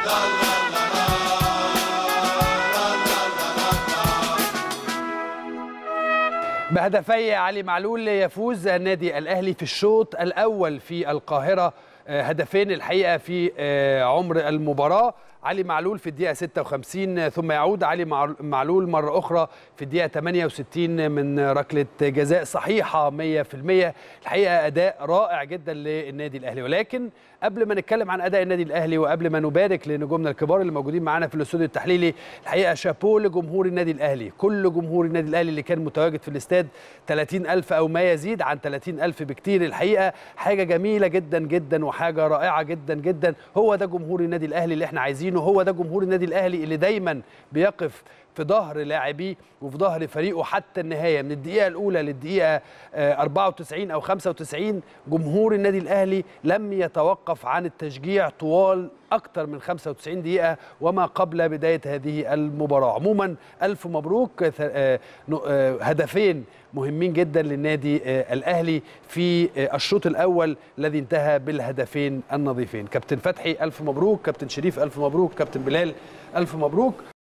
بهدفي علي معلول يفوز النادي الاهلي في الشوط الاول في القاهره هدفين الحقيقه في عمر المباراه علي معلول في الدقيقه 56 ثم يعود علي معلول مره اخرى في الدقيقه 68 من ركله جزاء صحيحه 100% الحقيقه اداء رائع جدا للنادي الاهلي ولكن قبل ما نتكلم عن اداء النادي الاهلي وقبل ما نبارك لنجومنا الكبار اللي موجودين معانا في الاستوديو التحليلي الحقيقه شابوه لجمهور النادي الاهلي كل جمهور النادي الاهلي اللي كان متواجد في الاستاد 30000 او ما يزيد عن 30000 بكتير الحقيقه حاجه جميله جدا جدا وحاجه رائعه جدا جدا هو ده جمهور النادي الاهلي اللي احنا عايزينه هو ده جمهور النادي الاهلي اللي دايما بيقف في ظهر لاعبيه وفي ظهر فريقه حتى النهايه من الدقيقه الاولى للدقيقه 94 او 95 جمهور النادي الاهلي لم يتوقف عن التشجيع طوال اكثر من 95 دقيقه وما قبل بدايه هذه المباراه عموما الف مبروك هدفين مهمين جدا للنادي الاهلي في الشوط الاول الذي انتهى بالهدفين النظيفين كابتن فتحي الف مبروك كابتن شريف الف مبروك كابتن بلال الف مبروك